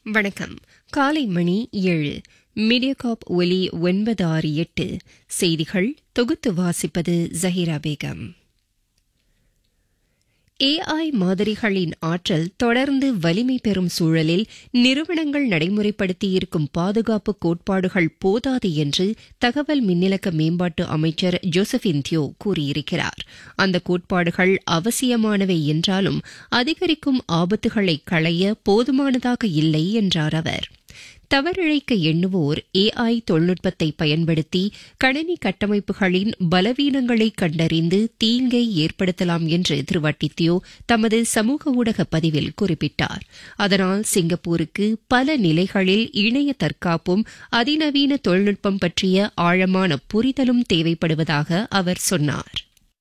வணக்கம் காலை மணி ஏழு மீடியாகாப் ஒலி ஒன்பது ஆறு எட்டு செய்திகள் தொகுத்து வாசிப்பது ஜஹீரா பேகம் ஏஐ மாதிரிகளின் ஆற்றல் தொடர்ந்து வலிமை பெறும் சூழலில் நிறுவனங்கள் நடைமுறைப்படுத்தியிருக்கும் பாதுகாப்பு கோட்பாடுகள் போதாது என்று தகவல் மின்னிலக்க மேம்பாட்டு அமைச்சர் ஜோசபின் தியோ கூறியிருக்கிறார் அந்த கோட்பாடுகள் அவசியமானவை என்றாலும் அதிகரிக்கும் ஆபத்துகளை களைய போதுமானதாக இல்லை என்றார் அவர் தவறிழைக்க எண்ணுவோர் ஏஐ தொழில்நுட்பத்தை பயன்படுத்தி கணினி கட்டமைப்புகளின் பலவீனங்களை கண்டறிந்து தீங்கை ஏற்படுத்தலாம் என்று திரு வட்டித்தியோ தமது சமூக ஊடக பதிவில் குறிப்பிட்டார் அதனால் சிங்கப்பூருக்கு பல நிலைகளில் இணைய தற்காப்பும் அதிநவீன தொழில்நுட்பம் பற்றிய ஆழமான புரிதலும் தேவைப்படுவதாக அவர் சொன்னார்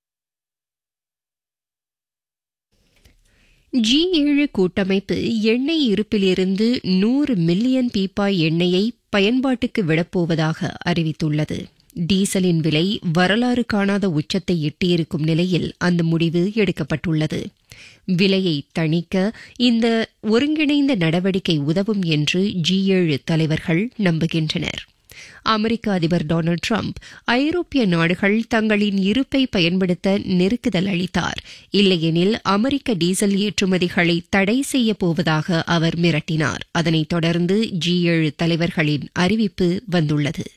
ஜி ஏழு கூட்டமைப்பு எண்ணெய் இருப்பிலிருந்து நூறு மில்லியன் பீப்பாய் எண்ணெயை பயன்பாட்டுக்கு விடப்போவதாக அறிவித்துள்ளது டீசலின் விலை வரலாறு காணாத உச்சத்தை எட்டியிருக்கும் நிலையில் அந்த முடிவு எடுக்கப்பட்டுள்ளது விலையை தணிக்க இந்த ஒருங்கிணைந்த நடவடிக்கை உதவும் என்று ஜி ஏழு தலைவர்கள் நம்புகின்றனர் அமெரிக்க அதிபர் டொனால்டு டிரம்ப் ஐரோப்பிய நாடுகள் தங்களின் இருப்பை பயன்படுத்த நெருக்குதல் அளித்தார் இல்லையெனில் அமெரிக்க டீசல் ஏற்றுமதிகளை தடை செய்யப் போவதாக அவர் மிரட்டினார் அதனைத் தொடர்ந்து ஜி ஏழு தலைவர்களின் அறிவிப்பு வந்துள்ளது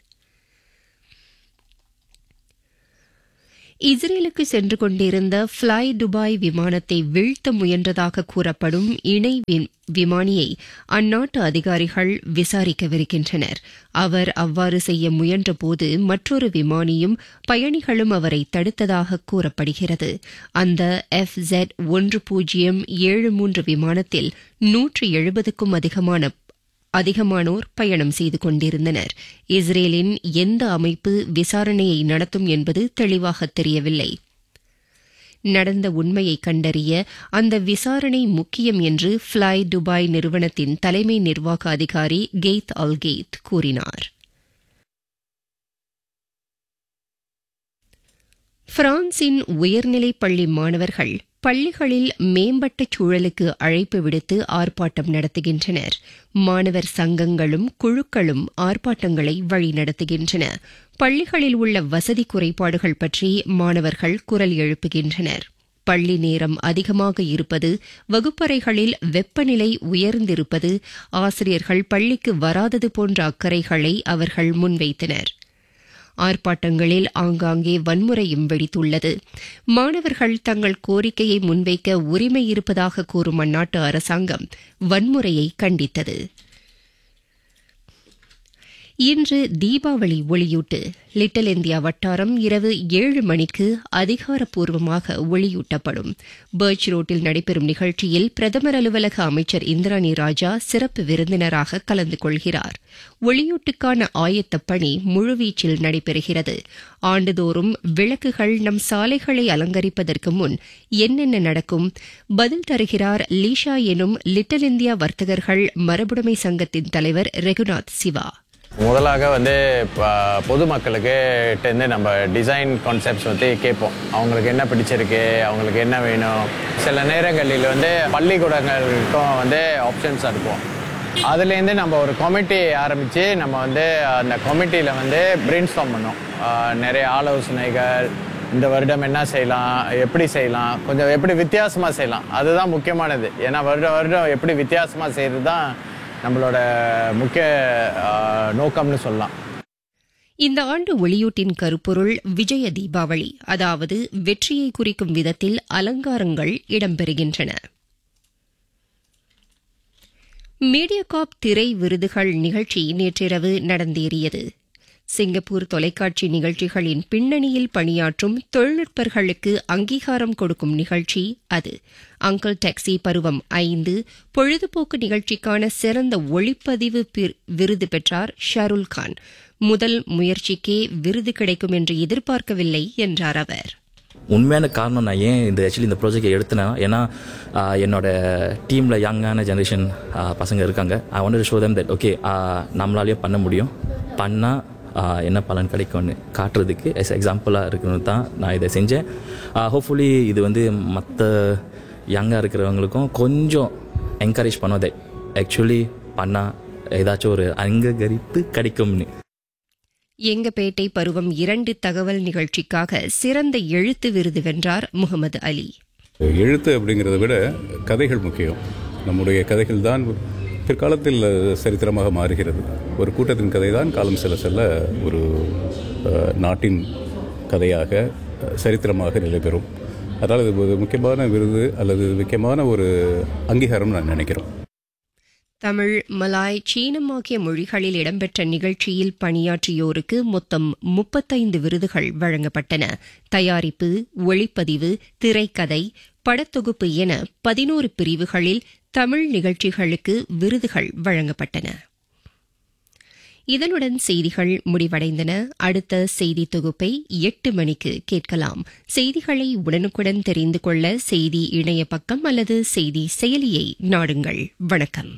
இஸ்ரேலுக்கு சென்று கொண்டிருந்த ஃபிளை துபாய் விமானத்தை வீழ்த்த முயன்றதாக கூறப்படும் இணை விமானியை அந்நாட்டு அதிகாரிகள் விசாரிக்கவிருக்கின்றனர் அவர் அவ்வாறு செய்ய முயன்றபோது மற்றொரு விமானியும் பயணிகளும் அவரை தடுத்ததாக கூறப்படுகிறது அந்த எஃப் ஜெட் ஒன்று பூஜ்ஜியம் ஏழு மூன்று விமானத்தில் நூற்று எழுபதுக்கும் அதிகமான அதிகமானோர் பயணம் செய்து கொண்டிருந்தனர் இஸ்ரேலின் எந்த அமைப்பு விசாரணையை நடத்தும் என்பது தெளிவாக தெரியவில்லை நடந்த உண்மையை கண்டறிய அந்த விசாரணை முக்கியம் என்று ஃபிளை துபாய் நிறுவனத்தின் தலைமை நிர்வாக அதிகாரி கெய்த் அல்கெய்த் கூறினார் பிரான்சின் உயர்நிலைப் பள்ளி மாணவர்கள் பள்ளிகளில் மேம்பட்ட சூழலுக்கு அழைப்பு விடுத்து ஆர்ப்பாட்டம் நடத்துகின்றனர் மாணவர் சங்கங்களும் குழுக்களும் ஆர்ப்பாட்டங்களை வழிநடத்துகின்றன பள்ளிகளில் உள்ள வசதி குறைபாடுகள் பற்றி மாணவர்கள் குரல் எழுப்புகின்றனர் பள்ளி நேரம் அதிகமாக இருப்பது வகுப்பறைகளில் வெப்பநிலை உயர்ந்திருப்பது ஆசிரியர்கள் பள்ளிக்கு வராதது போன்ற அக்கறைகளை அவர்கள் முன்வைத்தனர் ஆர்ப்பாட்டங்களில் ஆங்காங்கே வன்முறையும் வெடித்துள்ளது மாணவர்கள் தங்கள் கோரிக்கையை முன்வைக்க உரிமை இருப்பதாக கூறும் அந்நாட்டு அரசாங்கம் வன்முறையை கண்டித்தது இன்று தீபாவளி ஒளியூட்டு லிட்டில் இந்தியா வட்டாரம் இரவு ஏழு மணிக்கு அதிகாரப்பூர்வமாக ஒளியூட்டப்படும் பர்ச் ரோட்டில் நடைபெறும் நிகழ்ச்சியில் பிரதமர் அலுவலக அமைச்சர் இந்திராணி ராஜா சிறப்பு விருந்தினராக கலந்து கொள்கிறார் ஒளியூட்டுக்கான ஆயத்தப் பணி முழுவீச்சில் நடைபெறுகிறது ஆண்டுதோறும் விளக்குகள் நம் சாலைகளை அலங்கரிப்பதற்கு முன் என்னென்ன நடக்கும் பதில் தருகிறார் லீஷா எனும் லிட்டில் இந்தியா வர்த்தகர்கள் மரபுடைமை சங்கத்தின் தலைவர் ரெகுநாத் சிவா முதலாக வந்து பொதுமக்களுக்கு இருந்து நம்ம டிசைன் கான்செப்ட்ஸ் வந்து கேட்போம் அவங்களுக்கு என்ன பிடிச்சிருக்கு அவங்களுக்கு என்ன வேணும் சில நேரங்களில் வந்து பள்ளிக்கூடங்களுக்கும் வந்து ஆப்ஷன்ஸ் இருக்கும் அதுலேருந்து நம்ம ஒரு கமிட்டி ஆரம்பித்து நம்ம வந்து அந்த கமிட்டியில் வந்து பிரெயின் ஸ்டாம் பண்ணோம் நிறைய ஆலோசனைகள் இந்த வருடம் என்ன செய்யலாம் எப்படி செய்யலாம் கொஞ்சம் எப்படி வித்தியாசமாக செய்யலாம் அதுதான் முக்கியமானது ஏன்னா வருடம் வருடம் எப்படி வித்தியாசமாக செய்கிறது தான் நம்மளோட முக்கிய நோக்கம்னு சொல்லலாம் இந்த ஆண்டு ஒளியூட்டின் கருப்பொருள் விஜய தீபாவளி அதாவது வெற்றியை குறிக்கும் விதத்தில் அலங்காரங்கள் இடம்பெறுகின்றன மீடியாகாப் திரை விருதுகள் நிகழ்ச்சி நேற்றிரவு நடந்தேறியது சிங்கப்பூர் தொலைக்காட்சி நிகழ்ச்சிகளின் பின்னணியில் பணியாற்றும் தொழில்நுட்பர்களுக்கு அங்கீகாரம் கொடுக்கும் நிகழ்ச்சி அது அங்கிள் டாக்ஸி பருவம் ஐந்து பொழுதுபோக்கு நிகழ்ச்சிக்கான சிறந்த ஒளிப்பதிவு விருது பெற்றார் ஷருல் கான் முதல் முயற்சிக்கே விருது கிடைக்கும் என்று எதிர்பார்க்கவில்லை என்றார் அவர் உண்மையான காரணம் நான் ஏன் இந்த ஆக்சுவலி இந்த ப்ராஜெக்ட் எடுத்தேன்னா ஏன்னா என்னோட டீமில் யங்கான ஜென்ரேஷன் பசங்க இருக்காங்க I want show them that okay நம்மளாலேயும் பண்ண முடியும் பண்ணால் என்ன பலன் கிடைக்கும்னு காட்டுறதுக்கு எஸ் எக்ஸாம்பிளாக இருக்கணும் தான் நான் இதை செஞ்சேன் ஹோப்ஃபுல்லி இது வந்து மற்ற யங்காக இருக்கிறவங்களுக்கும் கொஞ்சம் என்கரேஜ் பண்ணோம் தட் ஆக்சுவலி பண்ணால் ஏதாச்சும் ஒரு அங்ககரிப்பு கிடைக்கும்னு எங்க பேட்டை பருவம் இரண்டு தகவல் நிகழ்ச்சிக்காக சிறந்த எழுத்து விருது வென்றார் முகமது அலி எழுத்து அப்படிங்கிறத விட கதைகள் முக்கியம் நம்முடைய கதைகள் தான் பிற்காலத்தில் சரித்திரமாக மாறுகிறது ஒரு கூட்டத்தின் கதை தான் காலம் செல்ல செல்ல ஒரு அஹ், நாட்டின் கதையாக அஹ், சரித்திரமாக நிலை பெறும் அதனால் இது ஒரு முக்கியமான விருது அல்லது முக்கியமான ஒரு அங்கீகாரம் நான் நினைக்கிறேன் தமிழ் மலாய் சீனம் ஆகிய மொழிகளில் இடம்பெற்ற நிகழ்ச்சியில் பணியாற்றியோருக்கு மொத்தம் முப்பத்தைந்து விருதுகள் வழங்கப்பட்டன தயாரிப்பு ஒளிப்பதிவு திரைக்கதை படத்தொகுப்பு என பதினோரு பிரிவுகளில் தமிழ் நிகழ்ச்சிகளுக்கு விருதுகள் வழங்கப்பட்டன இதனுடன் செய்திகள் முடிவடைந்தன அடுத்த செய்தி தொகுப்பை எட்டு மணிக்கு கேட்கலாம் செய்திகளை உடனுக்குடன் தெரிந்து கொள்ள செய்தி இணைய பக்கம் அல்லது செய்தி செயலியை நாடுங்கள் வணக்கம்